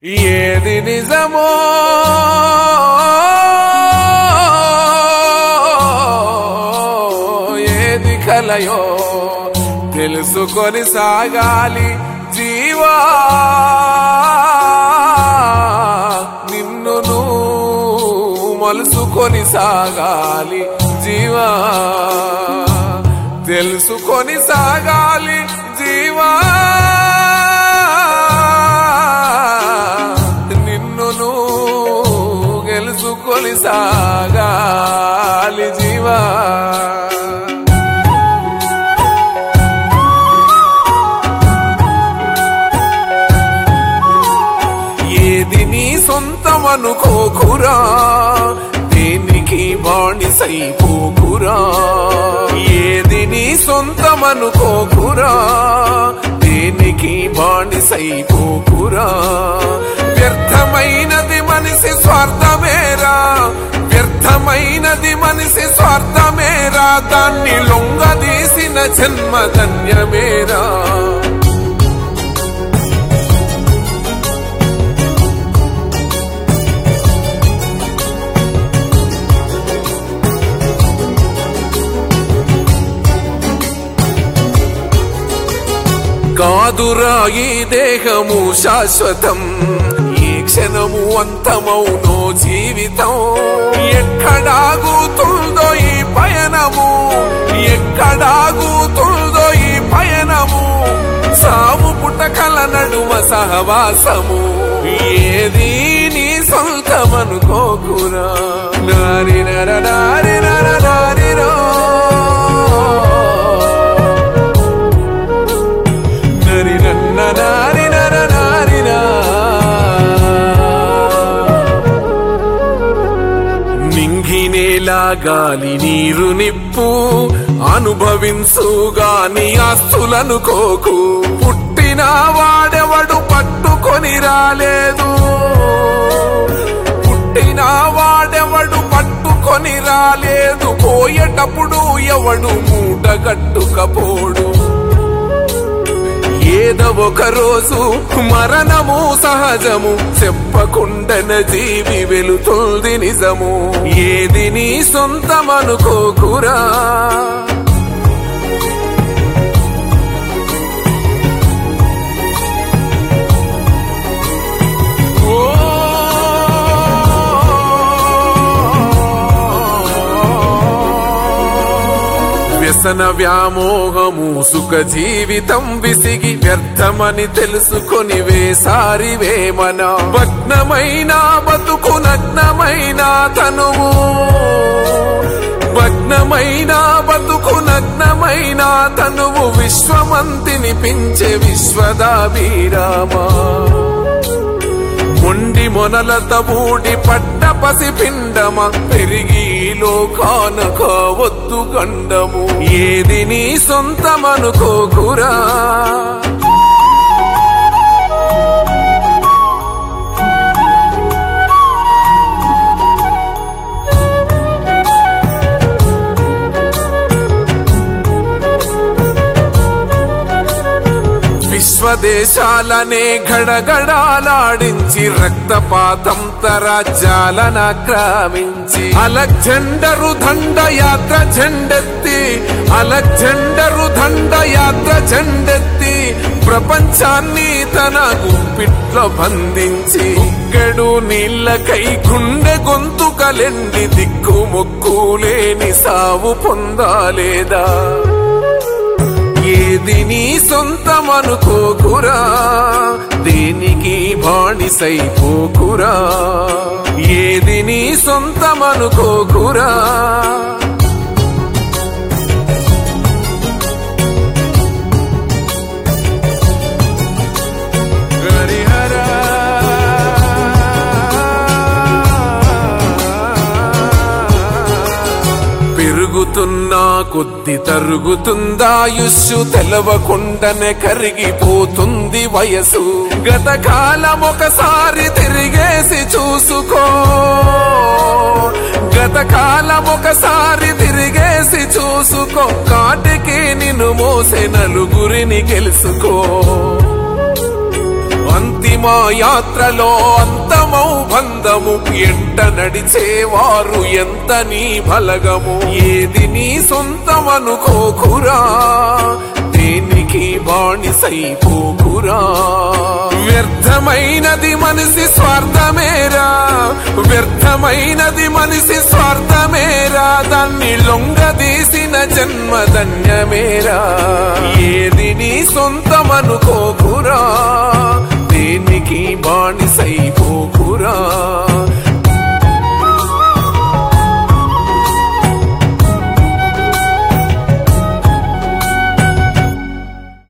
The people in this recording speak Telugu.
ఏది నిజమో ఏది కలయో తెలుసుకొని సాగాలి జీవా నిన్ను నువ్వు మలుసుకొని సాగాలి జీవా తెలుసుకొని సాగాలి జీవా నిన్ను నువ్వు గెలుసుకొని సాగాలి జీవా ఏది నీ సొంతమనుకోకురా దేనికి బాణిసైపోకురా ఏది నీ సొంతమనుకోకురా దేనికి బాణిసైపోకురా వ్యర్థమైనది మనిషి స్వార్థమేరా వ్యర్థమైనది మనిషి స్వార్థమేరా దాన్ని లొంగదీసిన జన్మ ధన్యమేరా కాదురా ఈ దేహము శాశ్వతం ఈ క్షణము అంతమౌనో జీవితం ఎక్కడాగుతుందో ఈ పయనము ఎక్కడాగుతుందో ఈ పయనము సావు పుటకల నడుమ సహవాసము ఏది నీ సొంతమనుకోకురా నారి నర నారి నర నారిరో నరి నన్న నారి నర నారినా నింగినేలా గాలి నీరు నిప్పు అనుభవించుగాని ఆస్తులనుకోకు పుట్టిన వాడెవడు పట్టుకొని రాలేదు పుట్టిన వాడెవడు పట్టుకొని రాలేదు పోయేటప్పుడు ఎవడు మూట కట్టుకపోడు ఏదో ఒక రోజు మరణము సహజము చెప్పకుండన జీవి వెలుతుంది నిజము ఏది నీ సొంతమనుకోకురా వ్యసన వ్యామోహము సుఖ జీవితం విసిగి వ్యర్థమని తెలుసుకొని వేసారి వేమన భగ్నమైన బతుకు నగ్నమైన తనువు భగ్నమైన బతుకు నగ్నమైన తనువు విశ్వమంతిని పించే విశ్వదాభిరామా మొండి మొనలత బూడి పడ్డ పసిపిండమ పెరిగి లోకాన కావద్దు గండము ఏది నీ సొంతమనుకోకురా విశ్వదేశాలనే గడగడాలాడించి రక్తపాతం తరాజ్యాలనాక్రమించి అలెగ్జెండరు దండ యాత్ర జెండెత్తి అలెగ్జెండరు దండ యాత్ర జెండెత్తి ప్రపంచాన్ని తన గుప్పిట్లో బంధించి ఉగ్గడు నీళ్ళకై గుండె గొంతుకలెండి దిక్కు మొక్కు లేని సావు పొందాలేదా ఏది నీ సొంతమనుకోకురా దేనికి బాణిసైపోకురా ఏది నీ సొంతమనుకోకురా హరిహరా పెరుగుతున్నా కొద్ది తరుగుతుందాయుష్యు తెలవకుండానే కరిగిపోతుంది వయసు గతకాలం ఒకసారి తిరిగేసి చూసుకో గతకాలం ఒకసారి తిరిగేసి చూసుకో కాటికి నిన్ను మోసే నలుగురిని గెలుసుకో అంతిమ యాత్రలో అంతమౌ బంధము ఎంట నడిచేవారు ఎంత నీ బలగము ఏది నీ సొంతమనుకోకురా దేనికి బాణిసైపోకురా వ్యర్థమైనది మనిషి స్వార్థమేరా వ్యర్థమైనది మనిషి స్వార్థమేరా దాన్ని లొంగదీసిన జన్మధన్యమేరా ఏది నీ సొంతమనుకోకురా దేనికి బాణిసైపోకురా